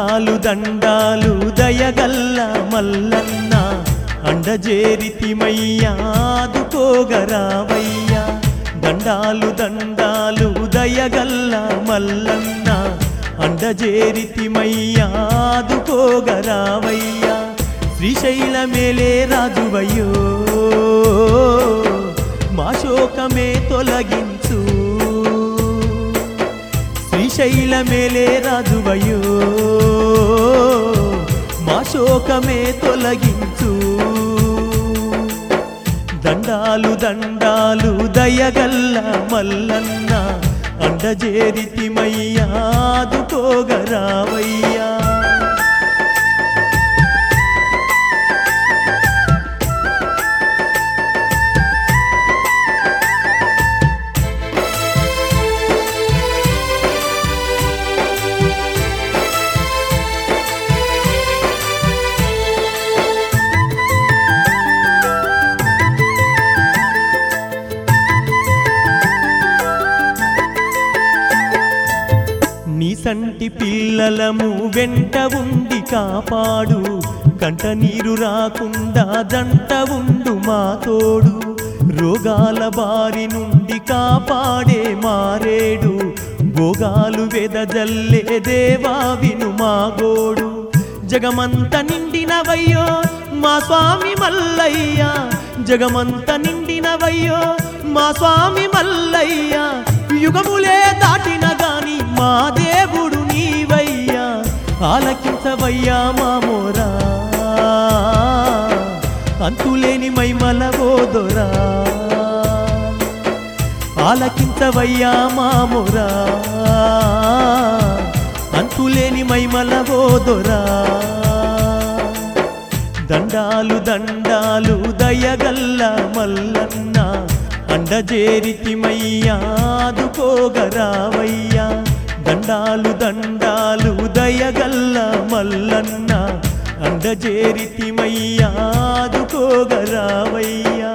దండాలు దండాలు దయగల్ల మల్లన్న అండజేరితిమయ్యాదుకోగరావయ్యా దండాలు దండాలు దయగల్ల మల్లన్న అండజేరితిమయ్యాదుకోగరావయ్యా శ్రీశైల మేలే రాజువయ్యో మా శోకమే తొలగించు శ్రీశైల మేలే రాజువయ్యో మా శోకమే తొలగించు దండాలు దండాలు దయగల్ల మల్లన్న అండజేరితిమయ్యాదుకోగరావయ్యా నీ సంటి పిల్లలము వెంట ఉండి కాపాడు కంట నీరు రాకుండా జంట ఉండు మా తోడు రోగాల బారి నుండి కాపాడే మారేడు భోగాలు వెదజల్లే దేవా విను మా గోడు జగమంత నిండినవయ్యో మా స్వామి మల్లయ్య జగమంత నిండినవయ్యో మా స్వామి మల్లయ్య యుగములే దాటిన గాని మా దేవుడు నీవయ్యా ఆలకించవయ్యా మా మోరా అంతులేని మైమల ఓదొరా ఆలకించవయ్యా మా మోరా అంతులేని మైమల ఓదొరా దండాలు దండాలు దయగల్ల మల్లన్న అండజేరితిమయ్యాదుకోగరావయ్యా దండాలు దండాలు దయగల్ల మల్లన్న అండజేరితిమయ్యాదుకోగరావయ్యా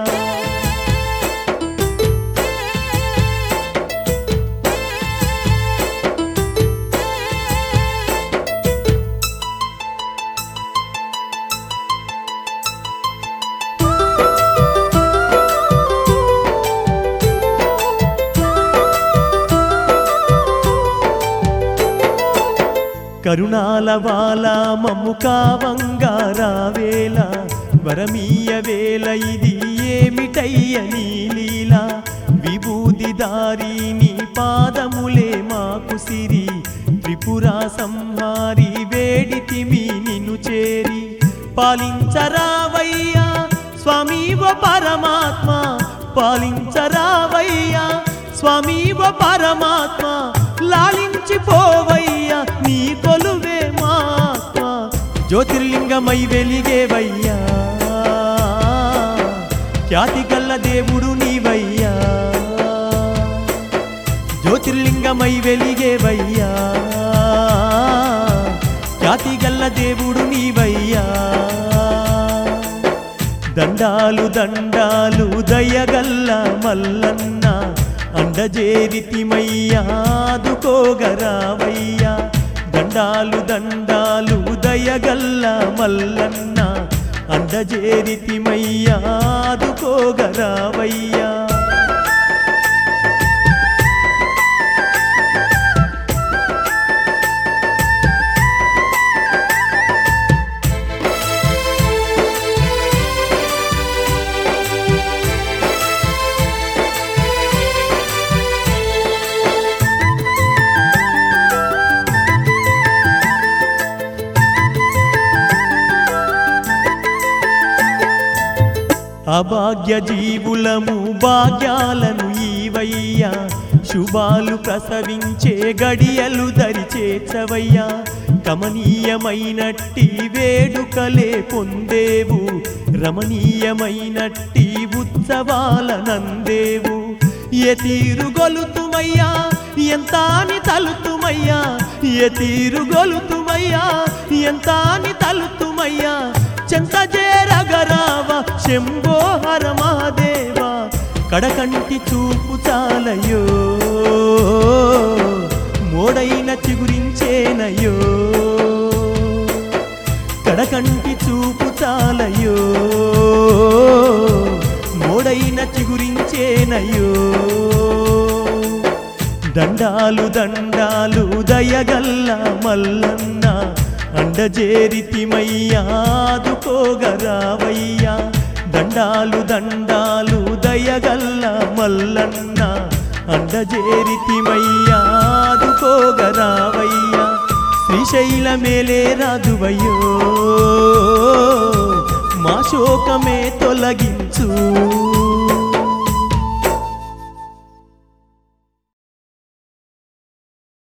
కరుణాల వాల మమ్ము కావంగారావేళ వరమీయ వేల ఇది ఏమిటయ్య నీ లీల విభూది దారి నీ పాదములే మాకు సిరి త్రిపురా సంహారి వేడితిమి నిన్ను చేరి పాలించరావయ్యా స్వామి ఓ పరమాత్మ పాలించరావయ్యా స్వామి ఓ పరమాత్మ లాలించిపోవయ్యా నీ కొలువే మాత్మ జ్యోతిర్లింగమై వెలిగేవయ్యా ఖ్యాతి గల్ల దేవుడు నీవయ్యా జ్యోతిర్లింగమై వెలిగేవయ్యా ఖ్యాతి గల్ల దేవుడు నీవయ్యా దండాలు దండాలు దయగల్ల మల్లన్న అండజేరితిమయ్యాదుకోగరావయ్యా దండాలు దండాలు దయగల్ల మల్లన్న అండజేరితిమయ్యాదుకోగరావయ్యా అభాగ్య జీవులము భాగ్యాలను ఈవయ్యా శుభాలు ప్రసవించే గడియలు దరిచేర్చవయ్యా కమనీయమైనట్టి వేడుకలే పొందేవు రమణీయమైనట్టి ఉత్సవాల నందేవు ఏ తీరు గొలుతుమయ్యా ఎంతాని తలుతుమయ్యా ఏ తీరు గొలుతుమయ్యా ఎంతాని తలుతుమయ్యా చెంత చేరగరావ శంభో హర మహాదేవ కడకంటి చూపు చాలయో మోడైన చిగురించేనయో కంటి చూపు చాలయో మోడైన చిగురించేనయ్యో దండాలు దండాలు దయగల్ల మల్లన్న అండజేరితిమయ్యాదుకోగరావయ్యా దండాలు దండాలు దయగల్ల మల్లన్న అండజేరితిమయ్యాదుకోగరావయ్యా శ్రీశైల మేలే రాదువయ్యో మా శోకమే తొలగించు